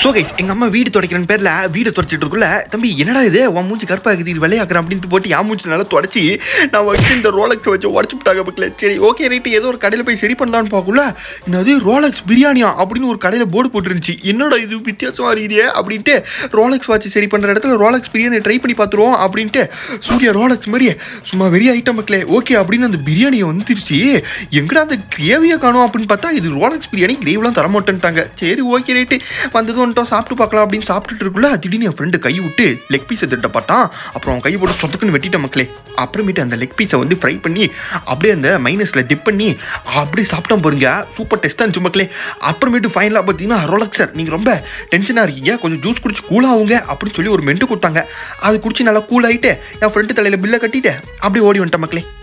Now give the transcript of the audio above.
so guys எங்கள் அம்மா வீடு துடைக்கிறேன் பேரில் வீடு துடைச்சிட்டு இருக்குள்ள தம்பி என்னடா இது உன் மூஞ்சி கருப்பாகுது இது வெள்ளையாக்குறேன் அப்படின்ட்டு போட்டு என் மூஞ்சி நல்லா தொடச்சி நான் வச்சு இந்த ரோலக்ஸ் வச்சு உடச்சு விட்டாங்க பக்கல சரி ஓகே ரைட்டு ஏதோ ஒரு கடையில் போய் சரி பண்ணலான்னு பார்க்கல என்னது ரோலக்ஸ் பிரியாணியா அப்படின்னு ஒரு கடையில் போர்டு போட்டுருந்துச்சு என்னடா இது வித்தியாசமாக இருக்குதே அப்படின்ட்டு ரோலக்ஸ் வாட்ச் சரி பண்ணுற இடத்துல ரோலக்ஸ் பிரியாணி ட்ரை பண்ணி பார்த்துருவோம் அப்படின்ட்டு சூர்யா ரோலக்ஸ் மாதிரியே சும்மா வெறிய ஐட்டம் மக்களே ஓகே அப்படின்னு அந்த பிரியாணியை வந்துருச்சு எங்கடா அந்த கிரேவியை காணும் அப்படின்னு பார்த்தா இது ரோலக்ஸ் பிரியாணி கிரேவிலாம் தர மாட்டேன்ட்டாங்க சரி ஓகே ரைட்டு வந்தது வந்துட்டோம் சாப்பிட்டு பார்க்கலாம் அப்படின்னு சாப்பிட்டுட்டு இருக்குள்ள திடீர்னு என் ஃப்ரெண்டு கை விட்டு லெக் பீஸை திட்ட பார்த்தான் அப்புறம் அவன் கை போட்டு சொத்துக்குன்னு வெட்டிட்டேன் மக்களே அப்புறமேட்டு அந்த லெக் பீஸை வந்து ஃப்ரை பண்ணி அப்படியே அந்த மைனஸில் டிப் பண்ணி அப்படியே சாப்பிட்டோம் பாருங்க சூப்பர் டெஸ்ட்டாக இருந்துச்சு மக்களே அப்புறமேட்டு ஃபைனலாக பார்த்தீங்கன்னா ரோலக் சார் நீங்கள் ரொம்ப டென்ஷனாக இருக்கீங்க கொஞ்சம் ஜூஸ் குடிச்சு கூலாகுங்க அப்படின்னு சொல்லி ஒரு மென்ட்டு கொடுத்தாங்க அது குடிச்சு நல்லா கூல் ஆகிட்டு என் ஃப்ரெண்டு தலையில் பில்லை கட்டிட்டு அப்படியே ஓடி வந்துட்டேன் மக்களே